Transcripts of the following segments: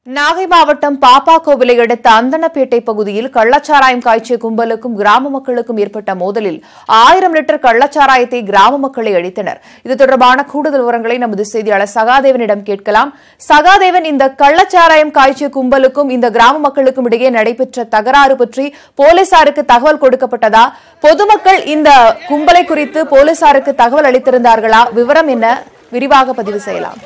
நாகை மாவட்டம் பாப்பாக்கோவிலை அடுத்த அந்தனப்பேட்டை பகுதியில் கள்ளச்சாராயம் காய்ச்சிய கும்பலுக்கும் கிராம மக்களுக்கும் ஏற்பட்ட மோதலில் ஆயிரம் லிட்டர் கள்ளச்சாராயத்தை கிராம மக்களை அளித்தனர் இது தொடர்பான கூடுதல் விவரங்களை நமது செய்தியாளர் சகாதேவனிடம் கேட்கலாம் சகாதேவன் இந்த கள்ளச்சாராயம் காய்ச்சிய கும்பலுக்கும் இந்த கிராம மக்களுக்கும் இடையே நடைபெற்ற தகராறு பற்றி போலீசாருக்கு தகவல் கொடுக்கப்பட்டதா பொதுமக்கள் இந்த கும்பலை குறித்து போலீசாருக்கு தகவல் அளித்திருந்தார்களா விவரம் என்ன விரிவாக பதிவு செய்யலாம்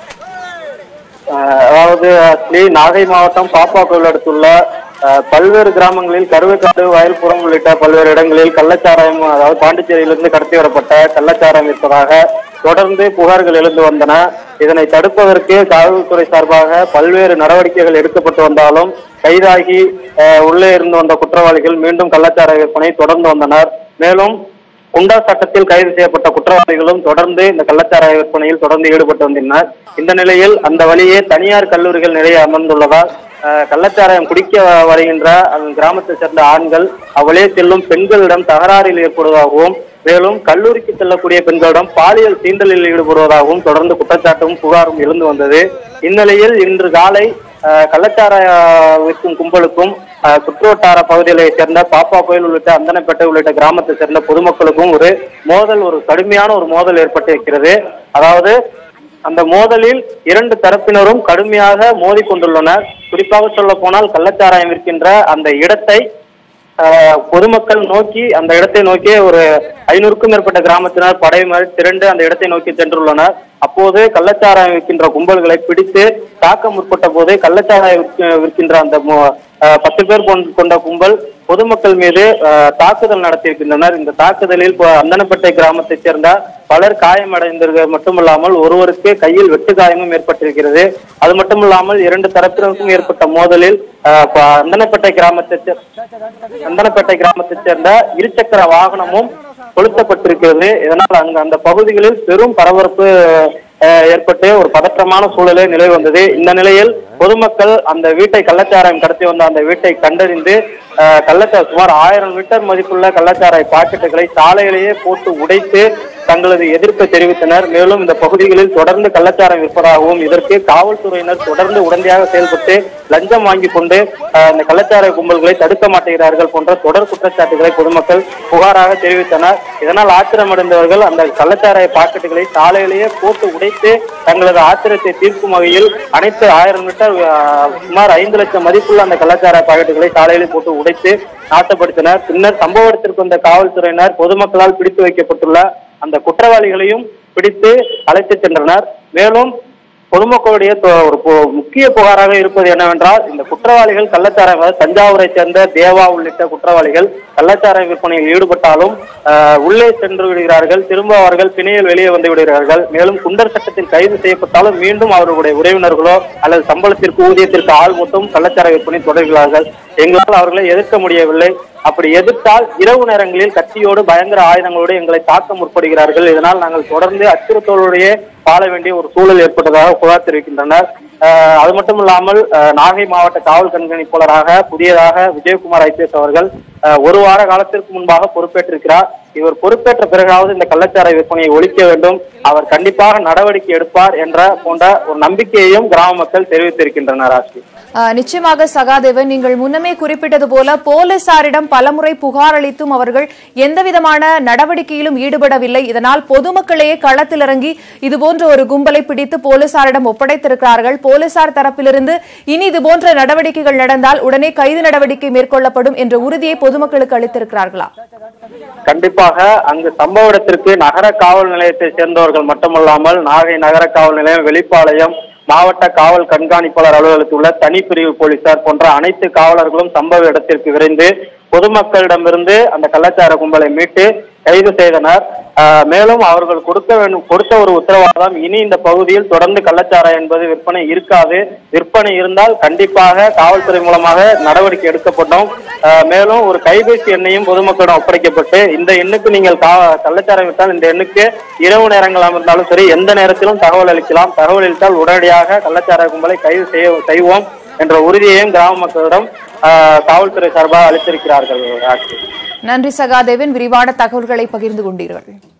அஹ் அதாவது ஸ்ரீ நாகை மாவட்டம் பாப்பாக்கோவில் அடுத்துள்ள அஹ், பல்வேறு கிராமங்களில் கருவேக்காடு வயல்புறம் உள்ளிட்ட பல்வேறு இடங்களில் கள்ளச்சாராயம் அதாவது பாண்டிச்சேரியிலிருந்து கடத்தி வரப்பட்ட கள்ளச்சாராயம் இருப்பதாக தொடர்ந்து புகார்கள் எழுந்து வந்தன இதனை தடுப்பதற்கு காவல்துறை சார்பாக பல்வேறு நடவடிக்கைகள் எடுக்கப்பட்டு வந்தாலும் கைதாகி அஹ், உள்ளே இருந்து வந்த குற்றவாளிகள் மீண்டும் கள்ளச்சாராய விற்பனை தொடர்ந்து வந்தனர் மேலும் குண்டா சட்டத்தில் கைது செய்யப்பட்ட குற்றவாளிகளும் தொடர்ந்து இந்த கள்ளச்சாராய விற்பனையில் தொடர்ந்து ஈடுபட்டு வந்தனர் இந்த நிலையில் அந்த வழியே தனியார் கல்லூரிகள் நிறைய அமர்ந்துள்ளதால் அஹ், கள்ளச்சாராயம் குடிக்க வ- வருகின்ற அந்த கிராமத்தை சேர்ந்த ஆண்கள் அவ்வழியே செல்லும் பெண்களிடம் தகராறில் ஏற்படுவதாகவும் மேலும் கல்லூரிக்கு செல்லக்கூடிய பெண்களிடம் பாலியல் தீண்டலில் ஈடுபடுவதாகவும் தொடர்ந்து குற்றச்சாட்டும் புகாரும் எழுந்து வந்தது இந்நிலையில் இன்று காலை அஹ், கள்ளச்சாராய விற்கும் கும்பலுக்கும் அஹ், சுற்றுவட்டார பகுதிகளைச் சேர்ந்த பாப்பா கோயில் உள்ளிட்ட அந்தனப்பேட்டை உள்ளிட்ட கிராமத்தை சேர்ந்த பொதுமக்களுக்கும் ஒரு மோதல் ஒரு கடுமையான ஒரு மோதல் ஏற்பட்டிருக்கிறது அதாவது அந்த மோதலில் இரண்டு தரப்பினரும் கடுமையாக மோதி கொண்டுள்ளனர் குறிப்பாக சொல்ல போனால் கள்ளச்சாராயம் விற்கின்ற அந்த இடத்தை ஆஹ், பொதுமக்கள் நோக்கி அந்த இடத்தை நோக்கி ஒரு ஐநூறுக்கும் மேற்பட்ட கிராமத்தினர் படை மாதிரி திரண்டு அந்த இடத்தை நோக்கி சென்றுள்ளனர் அப்போது கள்ளச்சாராயம் விற்கின்ற கும்பல்களை பிடித்து தாக்க முற்பட்ட போது கள்ளச்சாராயம் விற்க- விற்கின்ற அந்த மு- ஆஹ், பத்து பேர் கொண்ட- கொண்ட கும்பல் பொதுமக்கள் மீது ஆஹ், தாக்குதல் நடத்தியிருக்கின்றனர் இந்த தாக்குதலில் இப்போ அந்தனப்பேட்டை கிராமத்தைச் சேர்ந்த பலர் காயமடைந்தது மட்டுமல்லாமல் ஒருவருக்கு கையில் வெட்டு காயமும் ஏற்பட்டிருக்கிறது அது மட்டுமில்லாமல் இரண்டு தரப்பினருக்கும் ஏற்பட்ட மோதலில் ஆஹ், இப்போ அந்தனப்பேட்டை கிராமத்தை சே- அந்தனப்பேட்டை கிராமத்தைச் சேர்ந்த இருசக்கர வாகனமும் கொளுத்தப்பட்டிருக்கிறது இதனால் அங்கு அந்த பகுதிகளில் பெரும் பரபரப்பு அஹ், ஏற்பட்டு ஒரு பதற்றமான சூழலே நிலவி வந்தது இந்த நிலையில் பொதுமக்கள் அந்த வீட்டை கள்ளச்சாராயம் கடத்தி வந்த அந்த வீட்டை கண்டறிந்து அஹ், கள்ளச்சார சுமார் ஆயிரம் லிட்டர் மதிப்புள்ள கள்ளச்சாராய பாக்கெட்டுகளை சாலையிலேயே போட்டு உடைத்து தங்களது எதிர்ப்பை தெரிவித்தனர் மேலும் இந்த பகுதிகளில் தொடர்ந்து கள்ளச்சாரம் விற்பதாகவும் இதற்கு காவல்துறையினர் தொடர்ந்து உடனடியாக செயல்பட்டு லஞ்சம் வாங்கி கொண்டு அஹ், இந்த கள்ளச்சாராய கும்பல்களை தடுக்க மாட்டேங்கிறார்கள் போன்ற தொடர் குற்றச்சாட்டுகளை பொதுமக்கள் புகாராக தெரிவித்தனர் இதனால் ஆத்திரமடைந்தவர்கள் அந்த கள்ளச்சாராய பாக்கெட்டுகளை சாலையிலேயே போட்டு உடைத்து தங்களது ஆத்திரத்தை தீர்க்கும் வகையில் அனைத்து ஆயிரம் லிட்டர் அஹ், சுமார் ஐந்து லட்சம் மதிப்புள்ள அந்த கள்ளச்சாராய பாக்கெட்டுகளை சாலையிலே போட்டு உடைத்து நாட்டப்படுத்தினர் பின்னர் சம்பவ இடத்திற்கு வந்த காவல்துறையினர் பொதுமக்களால் பிடித்து வைக்கப்பட்டுள்ள அந்த குற்றவாளிகளையும் பிடித்து அழைத்துச் சென்றனர் மேலும் பொதுமக்களுடைய தொ- ஒரு பு- முக்கிய புகாராக இருப்பது என்னவென்றால் இந்த குற்றவாளிகள் கள்ளச்சாராயம் அதாவது தஞ்சாவூரை சேர்ந்த தேவா உள்ளிட்ட குற்றவாளிகள் கள்ளச்சாராய விற்பனையில் ஈடுபட்டாலும் ஆஹ், உள்ளே சென்று விடுகிறார்கள் திரும்ப அவர்கள் பிணையில் வெளியே வந்து விடுகிறார்கள் மேலும் குண்டர் சட்டத்தில் கைது செய்யப்பட்டாலும் மீண்டும் அவர்களுடைய உறவினர்களோ அல்லது சம்பளத்திற்கு ஊதியத்திற்கு ஆள் மட்டும் கள்ளச்சாராய விற்பனை தொடர்கிறார்கள் எங்களால் அவர்களை எதிர்க்க முடியவில்லை அப்படி எதிர்த்தால் இரவு நேரங்களில் கத்தியோடு பயங்கர ஆயுதங்களோடு எங்களை தாக்க முற்படுகிறார்கள் இதனால் நாங்கள் தொடர்ந்து அச்சுறுத்தலோடையே வாழ வேண்டிய ஒரு சூழல் ஏற்பட்டதாக புகார் தெரிவிக்கின்றனர் ஆஹ் அது மட்டும் இல்லாமல் ஆஹ் நாகை மாவட்ட காவல் கண்காணிப்பாளராக புதியதாக விஜயகுமார் ஐபிஎஸ் அவர்கள் ஆஹ் ஒரு வார காலத்திற்கு முன்பாக பொறுப்பேற்றிருக்கிறார் இவர் பொறுப்பேற்ற பிறகாவது இந்த கள்ளச்சாராய விற்பனையை ஒழிக்க வேண்டும் அவர் கண்டிப்பாக நடவடிக்கை எடுப்பார் என்ற போன்ற ஒரு நம்பிக்கையையும் கிராம மக்கள் தெரிவித்திருக்கின்றனர் ஆஷ்மி ஆஹ் நிச்சயமாக சகாதேவன் நீங்கள் முன்னமே குறிப்பிட்டது போல போலீசாரிடம் பலமுறை புகார் அளித்தும் அவர்கள் எந்தவிதமான நடவடிக்கையிலும் ஈடுபடவில்லை இதனால் பொதுமக்களையே களத்தில் இறங்கி இதுபோன்ற ஒரு கும்பலை பிடித்து போலீசாரிடம் ஒப்படைத்திருக்கிறார்கள் போலீசார் தரப்பிலிருந்து இனி இதுபோன்ற நடவடிக்கைகள் நடந்தால் உடனே கைது நடவடிக்கை மேற்கொள்ளப்படும் என்ற உறுதியை பொதுமக்களுக்கு அளித்திருக்கிறார்களா கண்டிப்பாக அங்கு சம்பவ இடத்திற்கு நகர காவல் நிலையத்தை சேர்ந்தவர்கள் மட்டுமல்லாமல் நாகை நகர காவல் நிலையம் வெளிப்பாளையம் மாவட்ட காவல் கண்காணிப்பாளர் அலுவலகத்தில் உள்ள தனிப்பிரிவு போலீசார் போன்ற அனைத்து காவலர்களும் சம்பவ இடத்திற்கு விரைந்து பொதுமக்களிடமிருந்து அந்த கள்ளச்சார கும்பலை மீட்டு கைது செய்தனர் ஆஹ் மேலும் அவர்கள் கொடுக்க வேண்டும் கொடுத்த ஒரு உத்தரவாதம் இனி இந்த பகுதியில் தொடர்ந்து கள்ளச்சாரம் என்பது விற்பனை இருக்காது விற்பனை இருந்தால் கண்டிப்பாக காவல்துறை மூலமாக நடவடிக்கை எடுக்கப்படும் ஆஹ் மேலும் ஒரு கைபேசி எண்ணையும் பொதுமக்களிடம் ஒப்படைக்கப்பட்டு இந்த எண்ணுக்கு நீங்கள் கா- கள்ளச்சாரம் விட்டால் இந்த எண்ணுக்கு இரவு நேரங்களாக இருந்தாலும் சரி எந்த நேரத்திலும் தகவல் அளிக்கலாம் தகவல் அளித்தால் உடனடியாக கள்ளச்சார கும்பலை கைது செய்ய செய்வோம் என்ற உறுதியையும் கிராம மக்களிடம் ஆஹ் காவல்துறை சார்பாக அளித்திருக்கிறார்கள் ஆட்சி நன்றி சகாதேவன் விரிவான தகவல்களை பகிர்ந்து கொண்டீர்கள்